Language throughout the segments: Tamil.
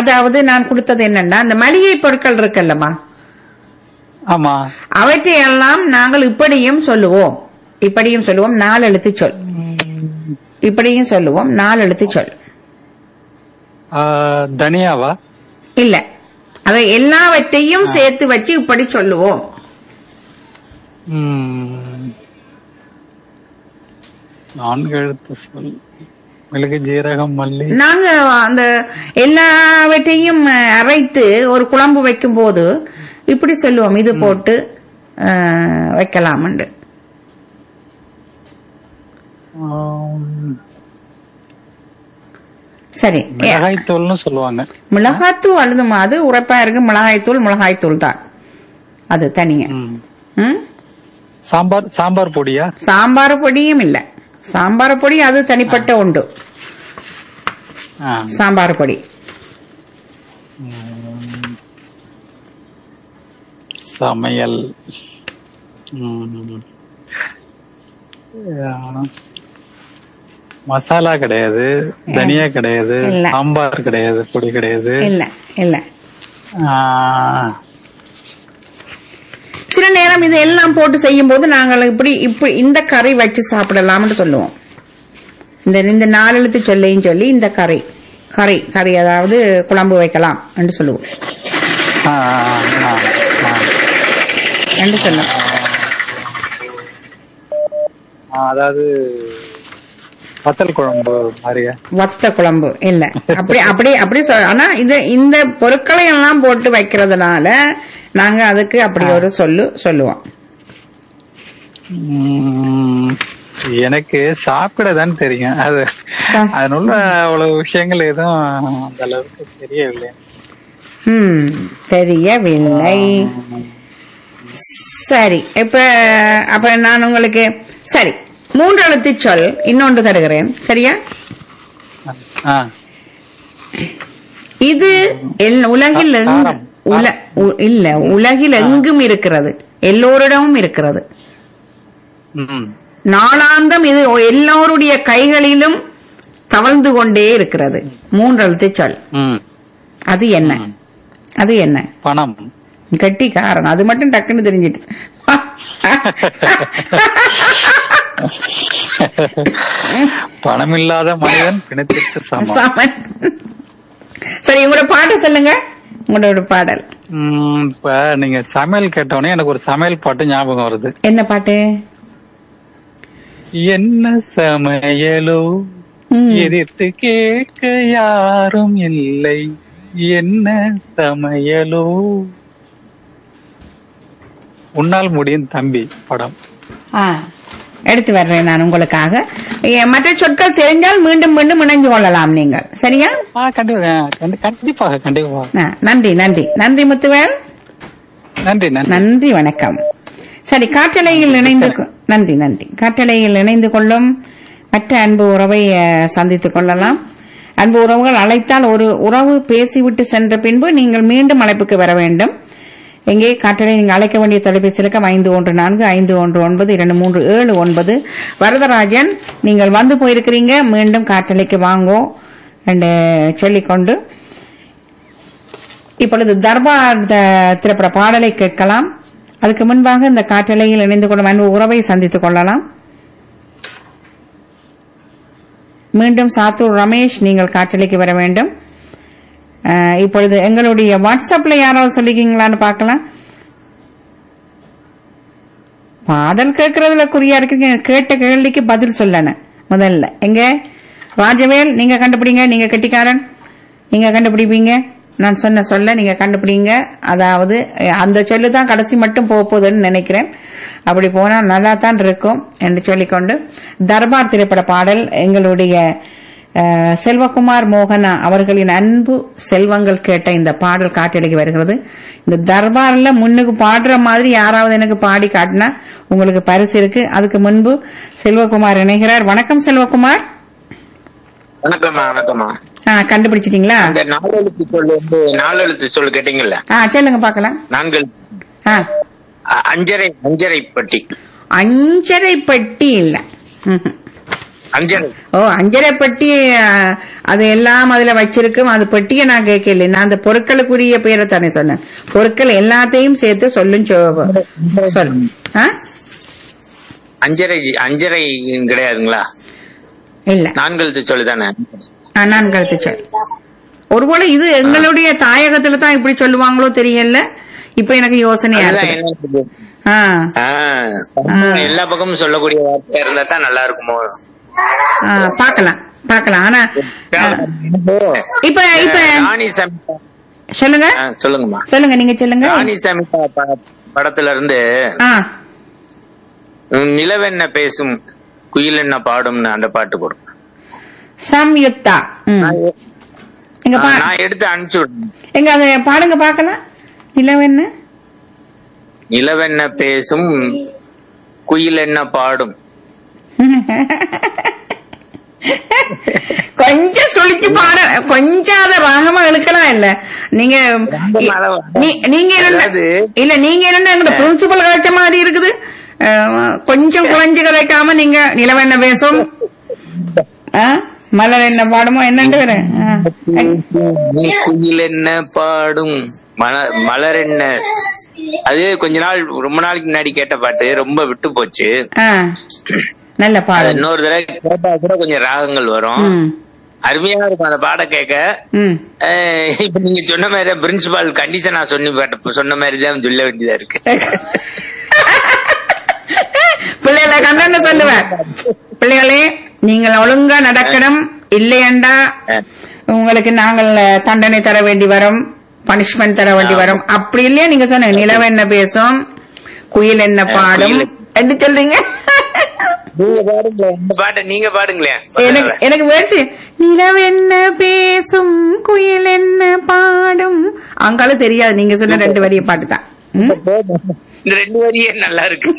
அதாவது நான் கொடுத்தது என்னன்னா அந்த மளிகை பொருட்கள் இருக்குல்லம்மா ஆமா அவற்றையெல்லாம் நாங்கள் இப்படியும் சொல்லுவோம் இப்படியும் சொல்லுவோம் நாலு எழுத்து சொல் இப்படியும் சொல்லுவோம் நாலு எழுத்து சொல் ஆ, தனியாவா இல்ல அவை எல்லாவற்றையும் சேர்த்து வச்சு இப்படி சொல்லுவோம் ம். நான்கு எழுத்து சொல் மிளகு ஜீரகம் மல்லி நாங்க அந்த எல்லாவற்றையும் அஹ், அரைத்து ஒரு குழம்பு வைக்கும் போது இப்படி சொல்லுவோம் இது போட்டு அஹ், வைக்கலாம்னு ஆம், சரி மிளகாய் தூள்னு சொல்லுவாங்க மிளகாத்தூள் அழுதுமா அது உரைப்பா இருக்கு மிளகாய்த்தூள் மிளகாய்த்தூள் தான் அது தனியா ம். ம்? சாம்பார் சாம்பார் பொடியா சாம்பார் பொடியும் இல்ல சாம்பார் பொடி அது தனிப்பட்ட உண்டு ஆ. சாம்பார் பொடி ம். சமையல் ம். ஆ. மசாலா கிடையாது தனியா கிடையாது இல்ல. சாம்பார் கிடையாது பொடி கிடையாது இல்ல இல்ல ஆ. சில நேரம் இது எல்லாம் போட்டு செய்யும் போது நாங்கள் இப்படி இப்படி இந்த கறி வச்சு சாப்பிடலாம்னு சொல்லுவோம் இந்த இந்த நாலெழுத்து சொல்லையும் சொல்லி இந்த கறி கறி கறி அதாவது குழம்பு வைக்கலாம் என்று சொல்லுவோம் ஆ, ஆ, ஆ. என்று சொல்லுவோம் ஆ, அதாவது வத்தல் குழம்பு மாதிரியா வத்த குழம்பு இல்ல அப்படி அப்படி அப்படி சொல் ஆனா இது இந்த பொருட்களை எல்லாம் போட்டு வைக்கிறதுனால நாங்க அதுக்கு அப்படி ஒரு சொல்லு சொல்லுவோம் ம், எனக்கு சாப்பிட தான் தெரியும் அது சா- அதனுள்ள அவ்வளவு விஷயங்கள் எதுவும் அந்த அளவுக்கு தெரியவில்லை ம் தெரியவில்லை சரி இப்ப அப்ப நான் உங்களுக்கு சரி மூன்று எழுத்து சொல் இன்னொன்று தருகிறேன் சரியா ஆ, இது எல்- உலகில் எங்கு- காரம். உல- உ- இல்ல உலகில் எங்கும் இருக்கிறது எல்லோரிடமும் இருக்கிறது ம், நாளாந்தம் இது எல்லோருடைய கைகளிலும் தவழ்ந்து கொண்டே இருக்கிறது மூன்று எழுத்து சொல் ம். அது என்ன அது என்ன பணம் கட்டிக்காரன் அது மட்டும் டக்குன்னு தெரிஞ்சிட்டு பணம் இல்லாத மனிதன் பிணத்திற்கு சமம் சாமன் சரி உங்களோட பாட்டு சொல்லுங்க உங்களோட பாடல் ம், இப்ப நீங்க சமையல் கேட்டோடனே எனக்கு ஒரு சமையல் பாட்டு ஞாபகம் வருது என்ன பாட்டு என்ன சமையலோ ம். எதிர்த்து கேட்க யாரும் இல்லை என்ன சமையலோ உன்னால் முடியும் தம்பி படம் ஆ, எடுத்து வர்றேன் நான் உங்களுக்காக ஏ, மற்ற சொற்கள் தெரிஞ்சால் மீண்டும் மீண்டும் இணைஞ்சு கொள்ளலாம் நீங்கள் சரியா ஆ கண்டிப்பா கண்டி- கண்டிப்பாக கண்டிப்பாக ஆ, நன்றி நன்றி நன்றி முத்துவேல் நன்றி நன்றி நன்றி வணக்கம் சரி காற்றலையில் இணைந்து கொ- நன்றி நன்றி காற்றலையில் இணைந்து கொள்ளும் மற்ற அன்பு உறவை அஹ், சந்தித்துக் கொள்ளலாம் அன்பு உறவுகள் அழைத்தால் ஒரு உறவு பேசிவிட்டு சென்ற பின்பு நீங்கள் மீண்டும் அழைப்புக்கு வர வேண்டும் எங்கே காற்றலை நீங்கள் அழைக்க வேண்டிய தொலைபேசி இலக்கம் ஐந்து ஒன்று நான்கு ஐந்து ஒன்று ஒன்பது இரண்டு மூன்று ஏழு ஒன்பது வரதராஜன் நீங்கள் வந்து போயிருக்கிறீங்க மீண்டும் காற்றலைக்கு வாங்கோ என்று சொல்லிக்கொண்டு இப்பொழுது தர்பார் த- திரைப்பட பாடலை கேட்கலாம் அதுக்கு முன்பாக இந்த காற்றலையில் இணைந்து கொள்ளும் அன்பு உறவை சந்தித்துக் கொள்ளலாம் மீண்டும் சாத்தூர் ரமேஷ் நீங்கள் காற்றலைக்கு வர வேண்டும் அஹ், இப்பொழுது எங்களுடைய வாட்ஸ்அப்ல யாராவது சொல்லிக்கீங்களான்னு பார்க்கலாம் பாடல் கேட்கறதுல குறியா இருக்கீங்க கேட்ட கேள்விக்கு பதில் சொல்லணும் முதல்ல எங்க ராஜவேல் நீங்க கண்டுபிடிங்க நீங்க கெட்டிக்காரன் நீங்க கண்டுபிடிப்பீங்க நான் சொன்ன சொல்ல நீங்க கண்டுபிடிங்க அதாவது அஹ், அந்த சொல்லு தான் கடைசி மட்டும் போக போகுதுன்னு நினைக்கிறேன் அப்படி போனால் நல்லா தான் இருக்கும் என்று சொல்லிக்கொண்டு தர்பார் திரைப்பட பாடல் எங்களுடைய அஹ், செல்வகுமார் மோகனா அவர்களின் அன்பு செல்வங்கள் கேட்ட இந்த பாடல் காட்டலைக்கு வருகிறது இந்த தர்பார்ல முன்னுக்கு பாடுற மாதிரி யாராவது எனக்கு பாடி காட்டினா உங்களுக்கு பரிசு இருக்கு அதுக்கு முன்பு செல்வகுமார் இணைகிறார் வணக்கம் செல்வகுமார் வணக்கம்மா வணக்கம்மா ஆ கண்டுபிடிச்சிட்டீங்களா அந்த நாலு எழுத்து சொல் வந்து நாலு எழுத்து சொல் கேட்டீங்கல்ல ஆ சொல்லுங்க பார்க்கலாம் நான்கு ஆ அ- அஞ்சரை அஞ்சரை பட்டி அஞ்சரை பெட்டி இல்ல ம்ஹும். அஞ்சரை ஓ அஞ்சரை பெட்டி அஹ், அது எல்லாம் அதுல வச்சிருக்கும் அது பெட்டியை நான் கேட்கல நான் அந்த பொருட்களுக்குரிய பேரை தானே சொன்னேன் பொருட்கள் எல்லாத்தையும் சேர்த்து சொல்லும் சொ- சொல் ஆ? அஞ்சரை அஞ்சரை கிடையாதுங்களா இல்ல நான்கெழுத்து சொல்லு தானே ஆ, நான் கருத்து சொல் ஒருவேளை இது எங்களுடைய தாயகத்துல தான் இப்படி சொல்லுவாங்களோ தெரியல இப்ப எனக்கு யோசனையா அதுதான் இருக்கு என்ன ஆ ஆ, எல்லா பக்கமும் சொல்லக்கூடிய வார்த்தை இருந்தா தான் நல்லா இருக்குமோ ஆ, பார்க்கலாம் பார்க்கலாம் ஆனா ஆ, இப்ப இப்ப ராணி சமிதா சொல்லுங்க ஆ, சொல்லுங்கம்மா சொல்லுங்க நீங்க சொல்லுங்க ராணி சமிதா ப- படத்துல இருந்து ஆ உம், நிலவென்ன பேசும் குயில் என்ன பாடும்னு அந்த பாட்டு போடும் சம்யுக்தா ம். எங்க பா நான் எடுத்து அனுப்பிச்சு விடுறேன் எங்க அத பாடுங்க பார்க்கலாம் நிலவென்ன நிலவென்ன பேசும் குயில் என்ன பாடும் கொஞ்சம் சுழிச்சு பாட கொஞ்சம் அத ராகமா இழுக்கலாம் இல்ல நீங்க நீ- நீங்க என்ன அதாவது- இல்ல நீங்க என்ன எங்க பிரின்சிபல் கழிச்ச மாதிரி இருக்குது அஹ், கொஞ்சம் குறைஞ்சு கலைக்காம நீங்க நிலவென்ன பேசும் ஆ? மலர் என்ன பாடுமோ என்னண்டு வர குயில் என்ன பாடும் மல- மலர் என்ன அது கொஞ்ச நாள் ரொம்ப நாளைக்கு முன்னாடி கேட்ட பாட்டு ரொம்ப விட்டு போச்சு நல்ல அது பாடு இன்னொரு தடவை கேட்டா கூட கொஞ்சம் ராகங்கள் வரும் ம் அருமையா இருக்கும் அந்த பாட கேட்க ம் அஹ் இப்ப நீங்க சொன்ன மாதிரி பிரின்சிபால் கண்டிஷனா சொன்னி பாட்ட சொன்ன மாதிரி தான் சொல்ல வேண்டியதா இருக்கு பிள்ளைகளை கண்டன்னு சொல்லுவேன் பிள்ளைகளே நீங்கள் ஒழுங்கா நடக்கணும் இல்லையண்டா உங்களுக்கு நாங்கள் தண்டனை தர வேண்டி வரும் பனிஷ்மெண்ட் தர வேண்டி வரும் அப்படி இல்லையா நீங்க சொன்ன நிலவு என்ன பேசும் குயில் என்ன பாடும் குயில். என்று சொல்றீங்க நீங்க பாடுங்களேன் இந்த பாட்டை நீங்க பாடுங்களேன் எனக்கு எனக்கு வேர்சி நிலவு என்ன பேசும் குயில் என்ன பாடும் அங்காலும் தெரியாது நீங்க சொன்ன ரெண்டு வரிய பாட்டு தான் ம்? இந்த ரெண்டு வரியே நல்லா இருக்கு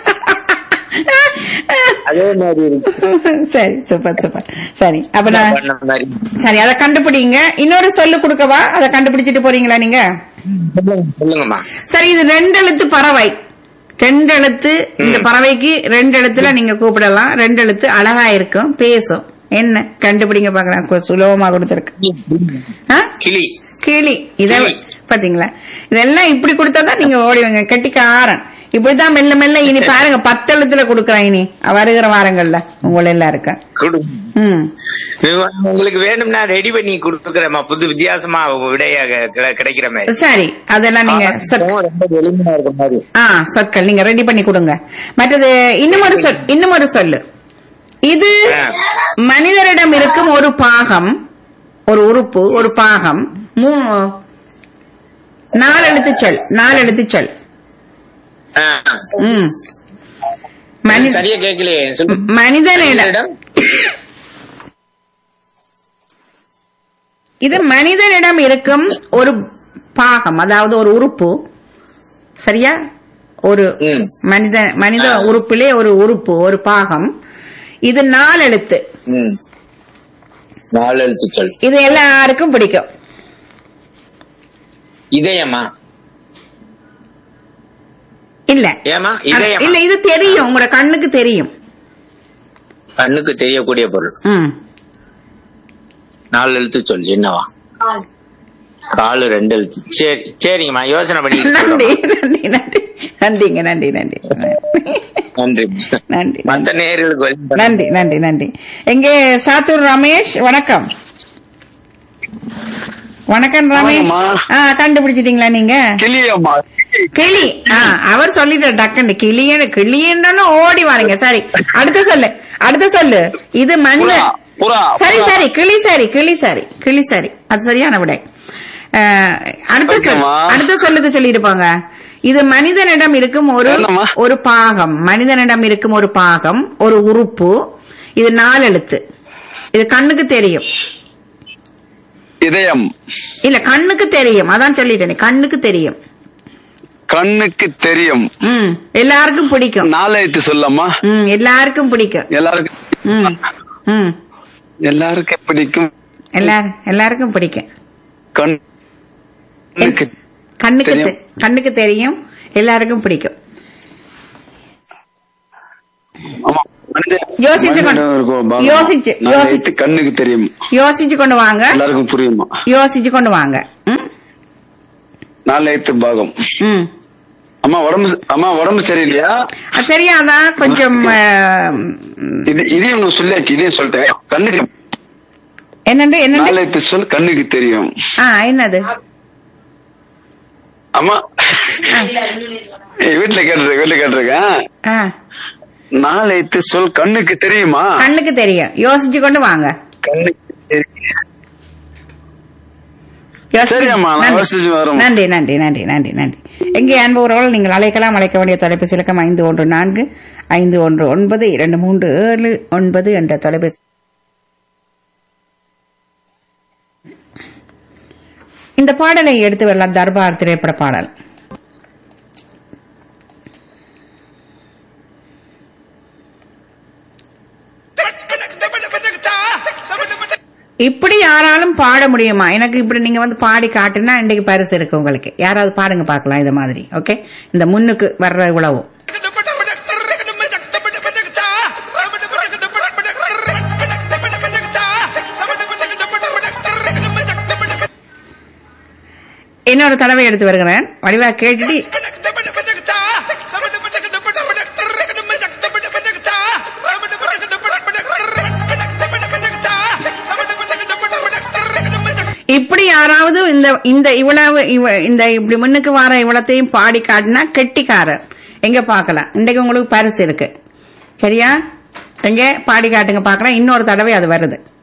அதே மாதிரி இருக்கு சரி சூப்பர் சூப்பர் சரி அப்ப நான் பண்ண மாதிரி சரி அதை கண்டுபிடிங்க இன்னொரு சொல்லு கொடுக்கவா அதை கண்டுபிடிச்சிட்டு போறீங்களா நீங்க சொல்லுங்க- சொல்லுங்கம்மா சரி இது ரெண்டு எழுத்து பறவை ரெண்டு எழுத்து இந்த பறவைக்கு ரெண்டு எழுத்துல நீங்க கூப்பிடலாம் ரெண்டு எழுத்து அழகா இருக்கும் பேசும் என்ன கண்டுபிடிங்க பாக்கலாம் கொ- சுலபமா கொடுத்துருக்கு ஆ? கிளி கிளி இத கிளி. பாத்தீங்களா இதெல்லாம் இப்படி கொடுத்தாதான் நீங்க ஓடிவங்க கெட்டிக்காரன் இப்படிதான் மெல்ல மெல்ல இனி பாருங்க பத்து எழுத்துல கொடுக்குறேன் இனி வருகிற வாரங்கள்ல உங்களை எல்லாம் இருக்க கொடு ம் உங்களுக்கு வேணும்னா ரெடி பண்ணி கொடுக்குறேம்மா புது வித்தியாசமா விடையாக கிடை- கிடைக்கிற மாதிரி சரி அதெல்லாம் நீங்க சொற்- ரொம்ப எளிமையா இருக்க மாதிரி ஆ சொற்கள் நீங்க ரெடி பண்ணி கொடுங்க மற்றது இன்னும் ஒரு சொல் இன்னும் ஒரு சொல்லு இது ஆ. மனிதரிடம் இருக்கும் ஒரு பாகம் ஒரு உறுப்பு ஒரு பாகம் மூ நாலு எழுத்து சொல் நாலு எழுத்து சொல் ஆ. ம் மனி- சரியா கேட்கலையே சொல்லு மனிதனிடம் மனிதனிடம்? இது மனிதனிடம் இருக்கும் ஒரு பாகம் அதாவது ஒரு உறுப்பு சரியா ஒரு ம். மனித மனித ஆ. உறுப்பிலே ஒரு உறுப்பு ஒரு பாகம் இது நாலு எழுத்து ம். நாலு எழுத்து சொல் இது எல்லாருக்கும் பிடிக்கும் இதயமா இல்ல ஏமா அது- இதயமா இல்ல இது தெரியும் உங்களோட கண்ணுக்கு தெரியும் கண்ணுக்கு தெரியக்கூடிய பொருள் ம். நாலு எழுத்து சொல் என்னவா காலு ரெண்டு எழுத்து சரி சரிங்கம்மா யோசனை பண்ணி நன்றி நன்றி நன்றி நன்றிங்க நன்றி நன்றி நன்றி நன்றி மத்த நேர்களுக்கு வழி நன்றி நன்றி நன்றி எங்கே சாத்தூர் ரமேஷ் வணக்கம் வணக்கம் ரமேஷ் வணக்கம்மா. ஆ கண்டுபிடிச்சிட்டீங்களா நீங்க கிளியம்மா கிளி ஆ அவர் சொல்லிட்டு டக்குன்னு கிளியன்னு கிளியன்னு ஓடி வாருங்க சரி அடுத்த சொல்லு அடுத்த சொல்லு இது மனித புறா, புறா, சரி புறா. சரி கிளி சரி கிளி சரி கிளி சரி அது சரியான விடை அஹ், அடுத்த சொல் ஓகேம்மா. அடுத்த சொல்லுக்கு சொல்லிட்டு போங்க இது மனிதனிடம் இருக்கும் ஒரு என்னம்மா? ஒரு பாகம் மனிதனிடம் இருக்கும் ஒரு பாகம் ஒரு உறுப்பு இது நாலு எழுத்து இது கண்ணுக்கு தெரியும் இதயம் இல்ல கண்ணுக்கு தெரியும் அதான் சொல்லிட்டேனே கண்ணுக்கு தெரியும் கண்ணுக்கு தெரியும் ம் எல்லாருக்கும் பிடிக்கும் நாளைத்து சொல்லம்மா ம் எல்லாருக்கும் பிடிக்கும் எல்லாருக்கும் ம் ம் எல்லாருக்கும் பிடிக்கும் எல்லாரும் எல்லாருக்கும் பிடிக்கும் கண்ணுக்கு கண்ணுக்கு தெரியும். தெ- கண்ணுக்கு தெரியும் எல்லாருக்கும் பிடிக்கும் ஆமா மனித யோசிச்சு கொண்டு மண்ணிடம் இருக்கும் பாகம். யோசிச்சு நாலு யோசிச்சு எழுத்து கண்ணுக்கு தெரியும் யோசிச்சு கொண்டு வாங்க எல்லாருக்கும் புரியுமா யோசிச்சு கொண்டு வாங்க ம்? நாலு எழுத்து பாகம் ம் அம்மா உடம்பு அம்மா உடம்பு சரியில்லையா அது தெரியாதா கொஞ்சம் அஹ், இது இதையும் உனக்கு சொல்லியாச்சு இதையும் சொல்லிட்டேன் கண்ணுக்கு என்னண்டு என்னண்டு நாலு எழுத்து சொல் கண்ணுக்கு தெரியும் ஆ என்னது அம்மா ஏய், வீட்டுல கேட்டிருக்கேன் வீட்டுல கேட்டிருக்கேன் ஆ நாலு எழுத்து சொல் கண்ணுக்கு தெரியுமா கண்ணுக்கு தெரியும் யோசிச்சு கொண்டு வாங்க கண்ணுக்கு தெரியும் யோசிச்சு- சரியம்மா, நான் நன்றி. யோசிச்சு வரேன். நன்றி நன்றி நன்றி நன்றி நன்றி எங்கே அன்பவர்கள் நீங்கள் அழைக்கலாம் அழைக்க வேண்டிய தொலைபேசி இலக்கம் ஐந்து ஒன்று நான்கு ஐந்து ஒன்று ஒன்பது இரண்டு மூன்று ஏழு ஒன்பது என்ற தொலைபேசி இந்த பாடலை எடுத்து வரலாம் தர்பார் திரைப்பட பாடல் இப்படி யாராலும் பாட முடியுமா எனக்கு இப்படி நீங்க வந்து பாடி காட்டுனா இன்றைக்கு பரிசு இருக்கு உங்களுக்கு யாராவது பாடுங்க பார்க்கலாம் இது மாதிரி ஓகே இந்த முன்னுக்கு வர்ற உழவும் இன்னொரு தடவை எடுத்து வருகிறேன் வடிவா கேட்டுட்டு இப்படி யாராவது இந்த இந்த இவ்வளவு இவ- இந்த இப்படி முன்னுக்கு வர இவ்வளத்தையும் பாடி காட்டினா கெட்டிக்காரர் எங்க பார்க்கலாம் இன்றைக்கு உங்களுக்கு பரிசு இருக்கு சரியா எங்க பாடி காட்டுங்க பார்க்கலாம் இன்னொரு தடவை அது வருது